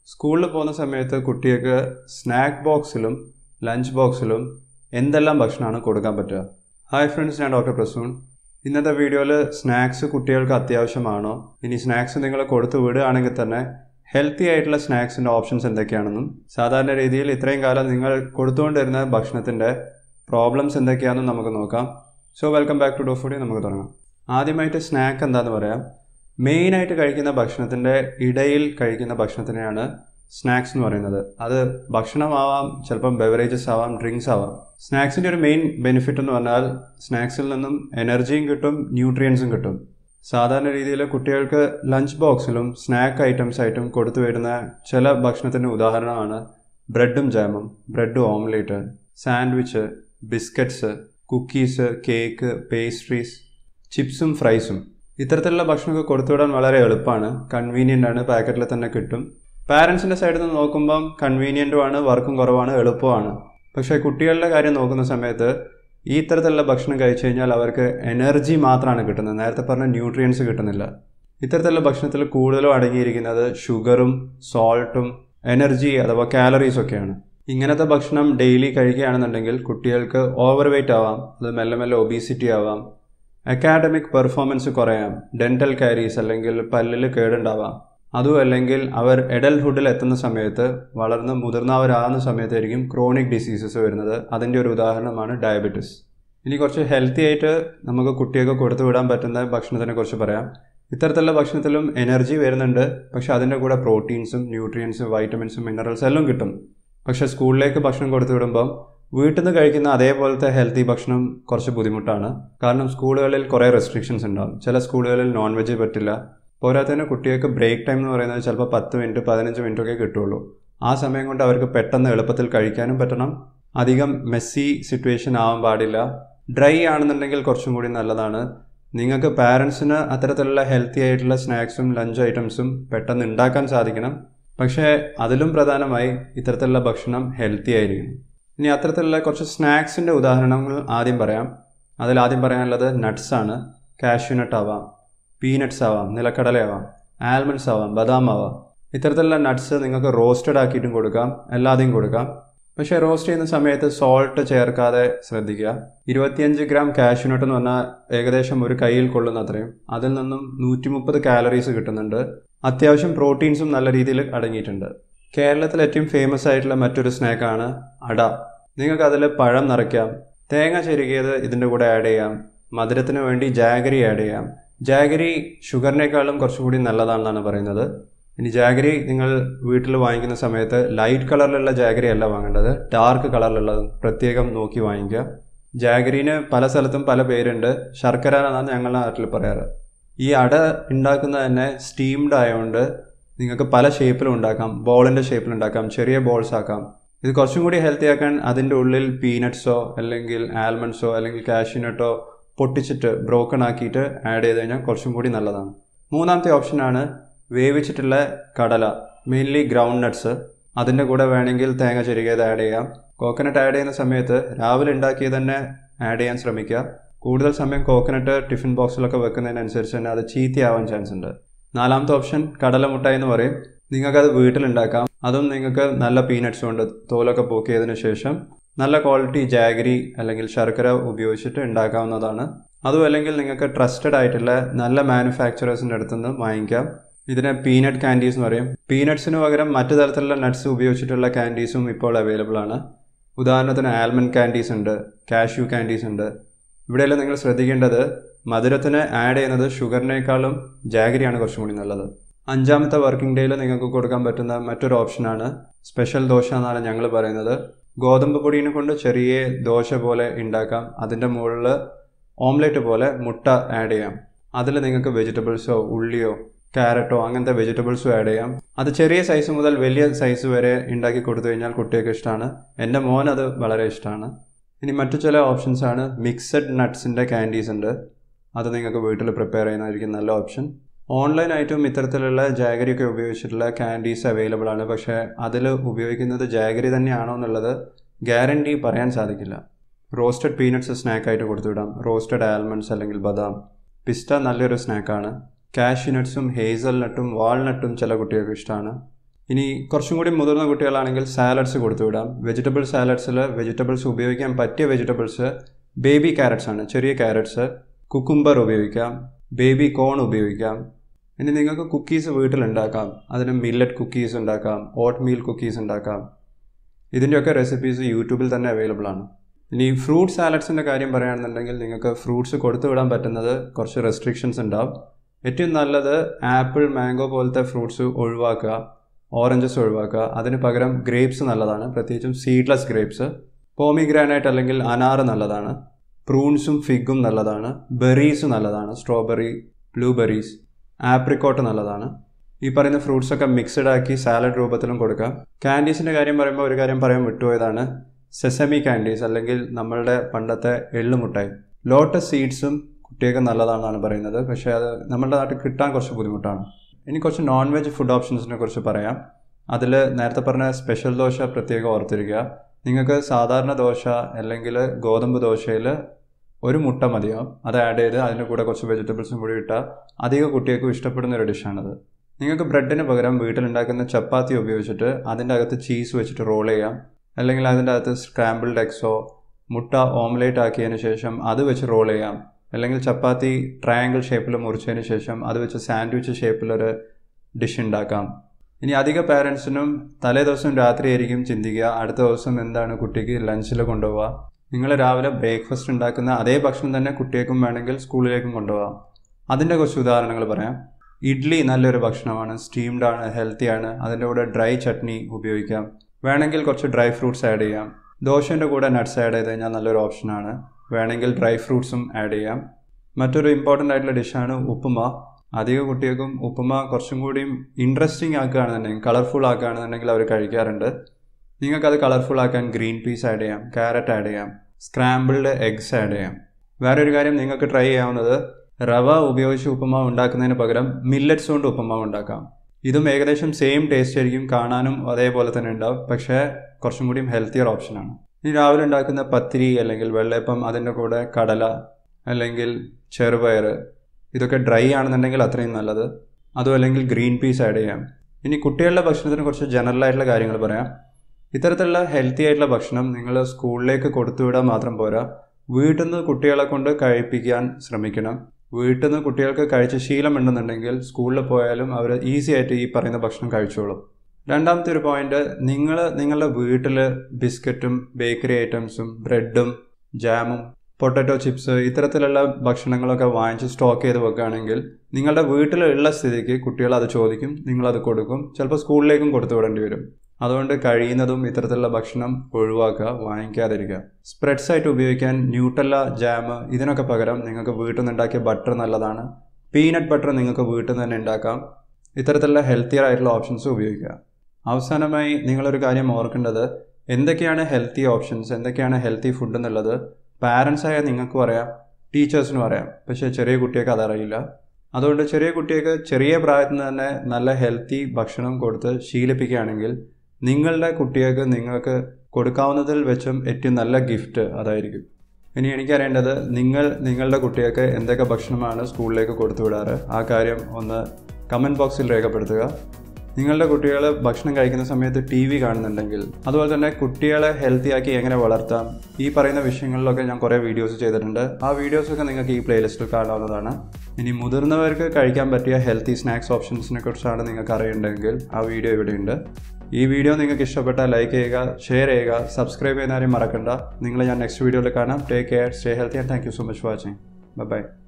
സ്കൂളിൽ പോകുന്ന സമയത്ത് കുട്ടികൾക്ക് സ്നാക്ക് ബോക്സിലും ലഞ്ച് ബോക്സിലും എന്തെല്ലാം ഭക്ഷണമാണ് കൊടുക്കാൻ പറ്റുക ഹായ് ഫ്രണ്ട്സ് ഞാൻ ഡോക്ടർ പ്രസൂൺ ഇന്നത്തെ വീഡിയോയിൽ സ്നാക്സ് കുട്ടികൾക്ക് അത്യാവശ്യമാണോ ഇനി സ്നാക്സ് നിങ്ങൾ കൊടുത്തു വിടുകയാണെങ്കിൽ തന്നെ ഹെൽത്തി ആയിട്ടുള്ള സ്നാക്സിൻ്റെ ഓപ്ഷൻസ് എന്തൊക്കെയാണെന്നും സാധാരണ രീതിയിൽ ഇത്രയും കാലം നിങ്ങൾ കൊടുത്തുകൊണ്ടിരുന്ന ഭക്ഷണത്തിൻ്റെ പ്രോബ്ലംസ് എന്തൊക്കെയാണെന്നും നമുക്ക് നോക്കാം so welcome back to doc foodie നമുക്ക് തുടങ്ങാം ആദ്യമായിട്ട് സ്നാക്ക് എന്താണെന്ന് പറയാം മെയിനായിട്ട് കഴിക്കുന്ന ഭക്ഷണത്തിൻ്റെ ഇടയിൽ കഴിക്കുന്ന ഭക്ഷണത്തിനെയാണ് സ്നാക്സ് എന്ന് പറയുന്നത് അത് ഭക്ഷണമാവാം ചിലപ്പം ബെവറേജസ് ആവാം ഡ്രിങ്ക്സ് ആവാം സ്നാക്സിൻ്റെ ഒരു മെയിൻ ബെനിഫിറ്റ് എന്ന് പറഞ്ഞാൽ സ്നാക്സിൽ നിന്നും എനർജിയും കിട്ടും ന്യൂട്രിയൻസും കിട്ടും സാധാരണ രീതിയിൽ കുട്ടികൾക്ക് ലഞ്ച് ബോക്സിലും സ്നാക്ക് ഐറ്റംസ് ആയിട്ടും കൊടുത്തു വരുന്ന ചില ഭക്ഷണത്തിൻ്റെ ഉദാഹരണമാണ് ബ്രെഡും ജാമും bread omelette sandwich biscuits cookies cake pastries ചിപ്സും ഫ്രൈസും ഇത്തരത്തിലുള്ള ഭക്ഷണമൊക്കെ കൊടുത്തുവിടാൻ വളരെ എളുപ്പമാണ് കൺവീനിയൻ്റ് ആണ് പാക്കറ്റിൽ തന്നെ കിട്ടും പാരൻസിൻ്റെ സൈഡിൽ നിന്ന് നോക്കുമ്പം കൺവീനിയൻറ്റുമാണ് വർക്കും കുറവാണ് എളുപ്പമാണ് പക്ഷേ കുട്ടികളുടെ കാര്യം നോക്കുന്ന സമയത്ത് ഈ ഇത്തരത്തിലുള്ള ഭക്ഷണം കഴിച്ചു കഴിഞ്ഞാൽ അവർക്ക് എനർജി മാത്രമാണ് കിട്ടുന്നത് നേരത്തെ പറഞ്ഞ ന്യൂട്രിയൻസ് കിട്ടുന്നില്ല ഇത്തരത്തിലുള്ള ഭക്ഷണത്തിൽ കൂടുതലും അടങ്ങിയിരിക്കുന്നത് ഷുഗറും സോൾട്ടും എനർജി അഥവാ കാലറീസ് ഒക്കെയാണ് ഇങ്ങനത്തെ ഭക്ഷണം ഡെയിലി കഴിക്കുകയാണെന്നുണ്ടെങ്കിൽ കുട്ടികൾക്ക് ഓവർ വെയ്റ്റ് ആവാം അത് മെല്ലെ മെല്ലെ ഒബീസിറ്റി ആവാം അക്കാഡമിക് പെർഫോമൻസ് കുറയാം ഡെൻറ്റൽ കാരീസ് അല്ലെങ്കിൽ പല്ലിൽ കേടുണ്ടാവാം അതും അല്ലെങ്കിൽ അവർ എഡൽഹുഡിൽ എത്തുന്ന സമയത്ത് വളർന്ന് മുതിർന്നവരാകുന്ന സമയത്തായിരിക്കും ക്രോണിക് ഡിസീസസ് വരുന്നത് അതിൻ്റെ ഒരു ഉദാഹരണമാണ് ഡയബറ്റിസ് ഇനി കുറച്ച് ഹെൽത്തി ആയിട്ട് നമുക്ക് കുട്ടികൾക്ക് കൊടുത്തു വിടാൻ പറ്റുന്ന ഭക്ഷണത്തിനെ കുറിച്ച് പറയാം ഇത്തരത്തിലുള്ള ഭക്ഷണത്തിലും എനർജി വരുന്നുണ്ട് പക്ഷെ അതിൻ്റെ കൂടെ പ്രോട്ടീൻസും ന്യൂട്രിയൻസും വൈറ്റമിൻസും മിനറൽസ് എല്ലാം കിട്ടും പക്ഷെ സ്കൂളിലേക്ക് ഭക്ഷണം കൊടുത്തു വിടുമ്പം വീട്ടിൽ നിന്ന് കഴിക്കുന്ന അതേപോലത്തെ ഹെൽത്തി ഭക്ഷണം കുറച്ച് ബുദ്ധിമുട്ടാണ് കാരണം സ്കൂളുകളിൽ കുറേ റെസ്ട്രിക്ഷൻസ് ഉണ്ടാകും ചില സ്കൂളുകളിൽ നോൺ വെജ് പറ്റില്ല പോരാത്തതിന് കുട്ടികൾക്ക് ബ്രേക്ക് ടൈം എന്ന് പറയുന്നത് ചിലപ്പോൾ പത്ത് മിനിറ്റ് പതിനഞ്ച് മിനിറ്റ് ഒക്കെ കിട്ടുള്ളൂ ആ സമയം കൊണ്ട് അവർക്ക് പെട്ടെന്ന് എളുപ്പത്തിൽ കഴിക്കാനും പറ്റണം അധികം മെസ്സി സിറ്റുവേഷൻ ആവാൻ പാടില്ല ഡ്രൈ ആണെന്നുണ്ടെങ്കിൽ കുറച്ചും കൂടി നല്ലതാണ് നിങ്ങൾക്ക് പാരൻസിന് അത്തരത്തിലുള്ള ഹെൽത്തി ആയിട്ടുള്ള സ്നാക്സും ലഞ്ച് ഐറ്റംസും പെട്ടെന്ന് ഉണ്ടാക്കാൻ സാധിക്കണം പക്ഷേ അതിലും പ്രധാനമായി ഇത്തരത്തിലുള്ള ഭക്ഷണം ഹെൽത്തി ആയിരിക്കണം ഇനി അത്തരത്തിലുള്ള കുറച്ച് സ്നാക്സിൻ്റെ ഉദാഹരണങ്ങൾ ആദ്യം പറയാം അതിൽ ആദ്യം പറയാനുള്ളത് നട്ട്സ് ആണ് കാഷ്യൂനട്ട് ആവാം പീനട്ട്സ് ആവാം നിലക്കടല ആവാം ആൽമണ്ട്സ് ആവാം ബദാം ആവാം ഇത്തരത്തിലുള്ള നട്ട്സ് നിങ്ങൾക്ക് റോസ്റ്റഡ് ആക്കിയിട്ടും കൊടുക്കാം എല്ലാതെയും കൊടുക്കാം പക്ഷേ റോസ്റ്റ് ചെയ്യുന്ന സമയത്ത് സോൾട്ട് ചേർക്കാതെ ശ്രദ്ധിക്കുക ഇരുപത്തിയഞ്ച് ഗ്രാം കാഷ്യൂനട്ട് എന്ന് പറഞ്ഞാൽ ഏകദേശം ഒരു കയ്യിൽ കൊള്ളുന്ന അത്രയും അതിൽ നിന്നും നൂറ്റി മുപ്പത് കാലറീസ് കിട്ടുന്നുണ്ട് അത്യാവശ്യം പ്രോട്ടീൻസും നല്ല രീതിയിൽ അടങ്ങിയിട്ടുണ്ട് കേരളത്തിൽ ഏറ്റവും ഫേമസ് ആയിട്ടുള്ള മറ്റൊരു സ്നാക്കാണ് അട നിങ്ങൾക്ക് അതിൽ പഴം നിറയ്ക്കാം തേങ്ങ ചെരുകിയത് ഇതിൻ്റെ കൂടെ ആഡ് ചെയ്യാം മധുരത്തിന് വേണ്ടി ജാഗരി ആഡ് ചെയ്യാം ജാഗരി ഷുഗറിനേക്കാളും കുറച്ചുകൂടി നല്ലതാണെന്നാണ് പറയുന്നത് ഇനി ജാഗരി നിങ്ങൾ വീട്ടിൽ വാങ്ങിക്കുന്ന സമയത്ത് ലൈറ്റ് കളറിലുള്ള ജാഗരി അല്ല വാങ്ങേണ്ടത് ഡാർക്ക് കളറിലുള്ളത് പ്രത്യേകം നോക്കി വാങ്ങിക്കുക ജാഗരീന് പല സ്ഥലത്തും പല പേരുണ്ട് ശർക്കര എന്നാണ് ഞങ്ങളുടെ നാട്ടിൽ പറയാറ് ഈ അട ഉണ്ടാക്കുന്നത് തന്നെ സ്റ്റീംഡ് ആയതുകൊണ്ട് നിങ്ങൾക്ക് പല ഷേപ്പിലും ഉണ്ടാക്കാം ബോളിൻ്റെ ഷേപ്പിൽ ഉണ്ടാക്കാം ചെറിയ ബോൾസ് ആക്കാം ഇത് കുറച്ചും കൂടി ഹെൽത്തി ആക്കാൻ അതിൻ്റെ ഉള്ളിൽ പീനട്ട്സോ അല്ലെങ്കിൽ ആൽമണ്ട്സോ അല്ലെങ്കിൽ കാഷ്യൂനട്ടോ പൊട്ടിച്ചിട്ട് ബ്രോക്കൺ ആക്കിയിട്ട് ആഡ് ചെയ്ത് കഴിഞ്ഞാൽ കുറച്ചും കൂടി നല്ലതാണ് മൂന്നാമത്തെ ഓപ്ഷനാണ് വേവിച്ചിട്ടുള്ള കടല മെയിൻലി ഗ്രൗണ്ട് നട്ട്സ് അതിൻ്റെ കൂടെ വേണമെങ്കിൽ തേങ്ങ ചെരുകിയത് ആഡ് ചെയ്യാം കോക്കനട്ട് ആഡ് ചെയ്യുന്ന സമയത്ത് രാവിലെ ഉണ്ടാക്കിയത് തന്നെ ആഡ് ചെയ്യാൻ ശ്രമിക്കുക കൂടുതൽ സമയം കോക്കനട്ട് ടിഫിൻ ബോക്സിലൊക്കെ വെക്കുന്നതിനനുസരിച്ച് തന്നെ അത് ചീത്തയാവാൻ ചാൻസ് ഉണ്ട് നാലാമത്തെ ഓപ്ഷൻ കടലമുട്ട എന്ന് പറയും നിങ്ങൾക്കത് വീട്ടിലുണ്ടാക്കാം അതും നിങ്ങൾക്ക് നല്ല പീനട്ട്സ് കൊണ്ട് തോലൊക്കെ പോക്കിയതിനു ശേഷം നല്ല ക്വാളിറ്റി ജാഗരി അല്ലെങ്കിൽ ശർക്കര ഉപയോഗിച്ചിട്ട് ഉണ്ടാക്കാവുന്നതാണ് അതും അല്ലെങ്കിൽ നിങ്ങൾക്ക് ട്രസ്റ്റഡ് ആയിട്ടുള്ള നല്ല മാനുഫാക്ചറേഴ്സിൻ്റെ അടുത്തുനിന്ന് വാങ്ങിക്കാം ഇതിനെ പീനട്ട് കാൻഡീസ് എന്ന് പറയും പീനട്ട്സിന് പകരം മറ്റു തരത്തിലുള്ള നട്ട്സ് ഉപയോഗിച്ചിട്ടുള്ള കാൻഡീസും ഇപ്പോൾ അവൈലബിൾ ആണ് ഉദാഹരണത്തിന് ആൽമണ്ട് കാൻഡീസ് ഉണ്ട് കാഷ്യൂ കാൻഡീസ് ഉണ്ട് ഇവിടെയെല്ലാം നിങ്ങൾ ശ്രദ്ധിക്കേണ്ടത് മധുരത്തിന് ആഡ് ചെയ്യുന്നത് ഷുഗറിനേക്കാളും ജാഗരിയാണ് കുറച്ചും കൂടി നല്ലത് അഞ്ചാമത്തെ വർക്കിംഗ് ഡേയിൽ നിങ്ങൾക്ക് കൊടുക്കാൻ പറ്റുന്ന മറ്റൊരു ഓപ്ഷനാണ് സ്പെഷ്യൽ ദോശ എന്നാണ് ഞങ്ങൾ പറയുന്നത് ഗോതമ്പ് പൊടിയെ കൊണ്ട് ചെറിയ ദോശ പോലെ ഉണ്ടാക്കാം അതിൻ്റെ മുകളിൽ ഓംലെറ്റ് പോലെ മുട്ട ആഡ് ചെയ്യാം അതിൽ നിങ്ങൾക്ക് വെജിറ്റബിൾസോ ഉള്ളിയോ ക്യാരറ്റോ അങ്ങനത്തെ വെജിറ്റബിൾസും ആഡ് ചെയ്യാം അത് ചെറിയ സൈസ് മുതൽ വലിയ സൈസ് വരെ ഉണ്ടാക്കി കൊടുത്തു കഴിഞ്ഞാൽ കുട്ടികൾക്ക് ഇഷ്ടമാണ് എൻ്റെ മോൻ അത് വളരെ ഇഷ്ടമാണ് ഇനി മറ്റു ചില ഓപ്ഷൻസ് ആണ് മിക്സഡ് നട്ട്സിൻ്റെ ക്യാൻഡീസ് ഉണ്ട് അത് നിങ്ങൾക്ക് വീട്ടിൽ പ്രിപ്പയർ ചെയ്യുന്നതായിരിക്കും നല്ല ഓപ്ഷൻ ഓൺലൈനായിട്ടും ഇത്തരത്തിലുള്ള ജാഗരിയൊക്കെ ഉപയോഗിച്ചിട്ടുള്ള ക്യാൻഡീസ് അവൈലബിൾ ആണ് പക്ഷേ അതിൽ ഉപയോഗിക്കുന്നത് ജാഗരി തന്നെയാണോ എന്നുള്ളത് ഗ്യാരണ്ടി പറയാൻ സാധിക്കില്ല റോസ്റ്റഡ് പീനട്ട്സ് സ്നാക്കായിട്ട് കൊടുത്തുവിടാം റോസ്റ്റഡ് ആൽമണ്ട്സ് അല്ലെങ്കിൽ ബദാം പിസ്ത നല്ലൊരു സ്നാക്കാണ് കാഷ്യൂ നട്ട്സും ഹേസൽ നട്ടും വാൾനട്ടും ചില കുട്ടികൾക്ക് ഇഷ്ടമാണ് ഇനി കുറച്ചും കൂടി മുതിർന്ന കുട്ടികളാണെങ്കിൽ സാലഡ്സ് കൊടുത്തു വിടാം വെജിറ്റബിൾ സാലഡ്സിൽ വെജിറ്റബിൾസ് ഉപയോഗിക്കാൻ പറ്റിയ വെജിറ്റബിൾസ് ബേബി ക്യാരറ്റ്സ് ആണ് ചെറിയ ക്യാരറ്റ്സ് കുക്കുംബർ ഉപയോഗിക്കാം ബേബി കോൺ ഉപയോഗിക്കാം ഇനി നിങ്ങൾക്ക് കുക്കീസ് വീട്ടിലുണ്ടാക്കാം അതിന് മില്ലറ്റ് കുക്കീസ് ഉണ്ടാക്കാം ഓട്ട് മീൽ കുക്കീസ് ഉണ്ടാക്കാം ഇതിൻ്റെയൊക്കെ റെസിപ്പീസ് യൂട്യൂബിൽ തന്നെ അവൈലബിൾ ആണ് ഇനി ഫ്രൂട്ട് സാലഡ്സിൻ്റെ കാര്യം പറയുകയാണെന്നുണ്ടെങ്കിൽ നിങ്ങൾക്ക് ഫ്രൂട്ട്സ് കൊടുത്തു വിടാൻ പറ്റുന്നത് കുറച്ച് റെസ്ട്രിക്ഷൻസ് ഉണ്ടാവും ഏറ്റവും നല്ലത് ആപ്പിൾ മാംഗോ പോലത്തെ ഫ്രൂട്ട്സ് ഒഴിവാക്കുക ഓറഞ്ചസ് ഒഴിവാക്കുക അതിന് പകരം ഗ്രേപ്സ് നല്ലതാണ് പ്രത്യേകിച്ചും സീഡ്ലെസ് ഗ്രേപ്സ് പോമിഗ്രാനൈറ്റ് അല്ലെങ്കിൽ അനാറ് നല്ലതാണ് പ്രൂൺസും ഫിഗും നല്ലതാണ് ബെറീസ് നല്ലതാണ് സ്ട്രോബെറി ബ്ലൂബെറീസ് ആപ്രിക്കോട്ട് നല്ലതാണ് ഈ പറയുന്ന ഫ്രൂട്ട്സ് ഒക്കെ മിക്സഡ് ആക്കി സാലഡ് രൂപത്തിലും കൊടുക്കാം കാൻഡീസിൻ്റെ കാര്യം പറയുമ്പോൾ ഒരു കാര്യം പറയാൻ വിട്ടുപോയതാണ് സെസമി കാൻഡീസ് അല്ലെങ്കിൽ നമ്മളുടെ പണ്ടത്തെ എള്ളുമുട്ടായി ലോട്ടസ് സീഡ്സും കുട്ടികൾക്ക് നല്ലതാണെന്നാണ് പറയുന്നത് പക്ഷേ അത് നമ്മളുടെ നാട്ടിൽ കിട്ടാൻ കുറച്ച് ബുദ്ധിമുട്ടാണ് ഇനി കുറച്ച് നോൺ വെജ് ഫുഡ് ഓപ്ഷൻസിനെ കുറിച്ച് പറയാം അതിൽ നേരത്തെ പറഞ്ഞ സ്പെഷ്യൽ ദോശ പ്രത്യേകം ഓർത്തിരിക്കുക നിങ്ങൾക്ക് സാധാരണ ദോശ അല്ലെങ്കിൽ ഗോതമ്പ് ദോശയിൽ ഒരു മുട്ട മതിയാവും അത് ആഡ് ചെയ്ത് അതിൻ്റെ കൂടെ കുറച്ച് വെജിറ്റബിൾസും കൂടി ഇട്ടാൽ അധിക കുട്ടികൾക്കും ഇഷ്ടപ്പെടുന്ന ഒരു ഡിഷാണത് നിങ്ങൾക്ക് ബ്രെഡിന് പകരം വീട്ടിലുണ്ടാക്കുന്ന ചപ്പാത്തി ഉപയോഗിച്ചിട്ട് അതിൻ്റെ അകത്ത് ചീസ് വെച്ചിട്ട് റോൾ ചെയ്യാം അല്ലെങ്കിൽ അതിൻ്റെ അകത്ത് സ്ക്രാമ്പിൾഡ് എഗ്സോ മുട്ട ഓംലേറ്റ് ആക്കിയതിന് ശേഷം അത് വെച്ച് റോൾ ചെയ്യാം അല്ലെങ്കിൽ ചപ്പാത്തി ട്രയാങ്കിൾ ഷേപ്പിൽ മുറിച്ചതിന് ശേഷം അത് വെച്ച് സാൻഡ്വിച്ച് ഷേപ്പിലൊരു ഡിഷ് ഉണ്ടാക്കാം ഇനി അധിക പാരൻസിനും തലേ ദിവസം രാത്രി ആയിരിക്കും ചിന്തിക്കുക അടുത്ത ദിവസം എന്താണ് കുട്ടിക്ക് ലഞ്ചിൽ കൊണ്ടുപോവുക നിങ്ങൾ രാവിലെ ബ്രേക്ക്ഫാസ്റ്റ് ഉണ്ടാക്കുന്ന അതേ ഭക്ഷണം തന്നെ കുട്ടികൾക്കും വേണമെങ്കിൽ സ്കൂളിലേക്കും കൊണ്ടുപോകാം അതിൻ്റെ കുറച്ച് ഉദാഹരണങ്ങൾ പറയാം ഇഡ്ഡലി നല്ലൊരു ഭക്ഷണമാണ് സ്റ്റീംഡ് ആണ് ഹെൽത്തി ആണ് അതിൻ്റെ കൂടെ ഡ്രൈ ചട്നി ഉപയോഗിക്കാം വേണമെങ്കിൽ കുറച്ച് ഡ്രൈ ഫ്രൂട്ട്സ് ആഡ് ചെയ്യാം ദോശൻ്റെ കൂടെ നട്ട്സ് ആഡ് ചെയ്ത് കഴിഞ്ഞാൽ നല്ലൊരു ഓപ്ഷനാണ് വേണമെങ്കിൽ ഡ്രൈ ഫ്രൂട്ട്സും ആഡ് ചെയ്യാം മറ്റൊരു ഇമ്പോർട്ടൻ്റ് ആയിട്ടുള്ള ഡിഷാണ് ഉപ്പുമ അധിക കുട്ടികൾക്കും ഉപ്പുമ കുറച്ചും കൂടിയും ഇൻട്രസ്റ്റിംഗ് ആക്കുകയാണെന്നുണ്ടെങ്കിൽ കളർഫുൾ ആക്കുകയാണെന്നുണ്ടെങ്കിൽ അവർ കഴിക്കാറുണ്ട് നിങ്ങൾക്കത് കളർഫുൾ ആക്കാൻ ഗ്രീൻ പീസ് ആഡ് ചെയ്യാം ക്യാരറ്റ് ആഡ് ചെയ്യാം സ്ക്രാമ്പിൾഡ് എഗ്സ് ആഡ് ചെയ്യാം വേറെ ഒരു കാര്യം നിങ്ങൾക്ക് ട്രൈ ചെയ്യാവുന്നത് റവ ഉപയോഗിച്ച് ഉപ്പുമാവ് ഉണ്ടാക്കുന്നതിന് പകരം മില്ലറ്റ്സ് കൊണ്ട് ഉപ്പുമാവ് ഉണ്ടാക്കാം ഇതും ഏകദേശം സെയിം ടേസ്റ്റ് ആയിരിക്കും കാണാനും അതേപോലെ തന്നെ ഉണ്ടാവും പക്ഷേ കുറച്ചും കൂടിയും ഹെൽത്തിയർ ഓപ്ഷനാണ് ഇനി രാവിലെ ഉണ്ടാക്കുന്ന പത്തിരി അല്ലെങ്കിൽ വെള്ളയപ്പം അതിൻ്റെ കൂടെ കടല അല്ലെങ്കിൽ ചെറുപയർ ഇതൊക്കെ ഡ്രൈ ആണെന്നുണ്ടെങ്കിൽ അത്രയും നല്ലത് അതും അല്ലെങ്കിൽ ഗ്രീൻ പീസ് ആഡ് ചെയ്യാം ഇനി കുട്ടികളുടെ ഭക്ഷണത്തിന് കുറച്ച് ജനറൽ ആയിട്ടുള്ള കാര്യങ്ങൾ പറയാം ഇത്തരത്തിലുള്ള ഹെൽത്തി ആയിട്ടുള്ള ഭക്ഷണം നിങ്ങൾ സ്കൂളിലേക്ക് കൊടുത്തുവിടാൻ മാത്രം പോരാ വീട്ടിൽ നിന്ന് കുട്ടികളെ കൊണ്ട് കഴിപ്പിക്കാൻ ശ്രമിക്കണം വീട്ടിൽ നിന്ന് കുട്ടികൾക്ക് കഴിച്ച ശീലമുണ്ടെന്നുണ്ടെങ്കിൽ സ്കൂളിൽ പോയാലും അവർ ഈസി ആയിട്ട് ഈ പറയുന്ന ഭക്ഷണം കഴിച്ചോളും രണ്ടാമത്തെ ഒരു പോയിന്റ് നിങ്ങൾ നിങ്ങളുടെ വീട്ടിൽ ബിസ്ക്കറ്റും ബേക്കറി ഐറ്റംസും ബ്രെഡും ജാമും പൊട്ടറ്റോ ചിപ്സ് ഇത്തരത്തിലുള്ള ഭക്ഷണങ്ങളൊക്കെ വാങ്ങിച്ച് സ്റ്റോക്ക് ചെയ്ത് വെക്കുകയാണെങ്കിൽ നിങ്ങളുടെ വീട്ടിലുള്ള സ്ഥിതിക്ക് കുട്ടികൾ അത് ചോദിക്കും നിങ്ങളത് കൊടുക്കും ചിലപ്പോൾ സ്കൂളിലേക്കും കൊടുത്തു വിടേണ്ടി വരും അതുകൊണ്ട് കഴിയുന്നതും ഇത്തരത്തിലുള്ള ഭക്ഷണം ഒഴിവാക്കുക വാങ്ങിക്കാതിരിക്കുക സ്പ്രെഡ്സ് ആയിട്ട് ഉപയോഗിക്കാൻ ന്യൂട്ടല്ല ജാം ഇതിനൊക്കെ പകരം നിങ്ങൾക്ക് വീട്ടിൽ നിന്ന് ഉണ്ടാക്കിയ ബട്ടർ നല്ലതാണ് പീനട്ട് ബട്ടർ നിങ്ങൾക്ക് വീട്ടിൽ നിന്ന് തന്നെ ഉണ്ടാക്കാം ഇത്തരത്തിലുള്ള ഹെൽത്തിയർ ആയിട്ടുള്ള ഓപ്ഷൻസ് ഉപയോഗിക്കുക അവസാനമായി നിങ്ങളൊരു കാര്യം ഓർക്കേണ്ടത് എന്തൊക്കെയാണ് ഹെൽത്തി ഓപ്ഷൻസ് എന്തൊക്കെയാണ് ഹെൽത്തി ഫുഡ് എന്നുള്ളത് പാരൻസ് ആയ നിങ്ങൾക്കും അറിയാം ടീച്ചേഴ്സിനും അറിയാം പക്ഷേ ചെറിയ കുട്ടികൾക്ക് അതറിയില്ല അതുകൊണ്ട് ചെറിയ കുട്ടികൾക്ക് ചെറിയ പ്രായത്തിൽ നിന്ന് തന്നെ നല്ല ഹെൽത്തി ഭക്ഷണം കൊടുത്ത് ശീലിപ്പിക്കുകയാണെങ്കിൽ നിങ്ങളുടെ കുട്ടികൾക്ക് നിങ്ങൾക്ക് കൊടുക്കാവുന്നതിൽ വെച്ചും ഏറ്റവും നല്ല ഗിഫ്റ്റ് അതായിരിക്കും ഇനി എനിക്കറിയേണ്ടത് നിങ്ങൾ നിങ്ങളുടെ കുട്ടികൾക്ക് എന്തൊക്കെ ഭക്ഷണമാണ് സ്കൂളിലേക്ക് കൊടുത്തു വിടാറ് ആ കാര്യം ഒന്ന് കമൻറ്റ് ബോക്സിൽ രേഖപ്പെടുത്തുക നിങ്ങളുടെ കുട്ടികൾ ഭക്ഷണം കഴിക്കുന്ന സമയത്ത് ടി വി കാണുന്നുണ്ടെങ്കിൽ അതുപോലെ തന്നെ കുട്ടികളെ ഹെൽത്തി ആക്കി എങ്ങനെ വളർത്താം ഈ പറയുന്ന വിഷയങ്ങളിലൊക്കെ ഞാൻ കുറേ വീഡിയോസ് ചെയ്തിട്ടുണ്ട് ആ വീഡിയോസൊക്കെ നിങ്ങൾക്ക് ഈ പ്ലേലിസ്റ്റിൽ കാണാവുന്നതാണ് ഇനി മുതിർന്നവർക്ക് കഴിക്കാൻ പറ്റിയ ഹെൽത്തി സ്നാക്സ് ഓപ്ഷൻസിനെ കുറിച്ചാണ് നിങ്ങൾക്ക് അറിയേണ്ടതെങ്കിൽ ആ വീഡിയോ ഇവിടെയുണ്ട് ഈ വീഡിയോ നിങ്ങൾക്ക് ഇഷ്ടപ്പെട്ടാൽ ലൈക്ക് ചെയ്യുക ഷെയർ ചെയ്യുക സബ്സ്ക്രൈബ് ചെയ്യുന്ന ആരും മറക്കണ്ട നിങ്ങളെ ഞാൻ നെക്സ്റ്റ് വീഡിയോയിൽ കാണാം take care stay healthy and thank you so much watching by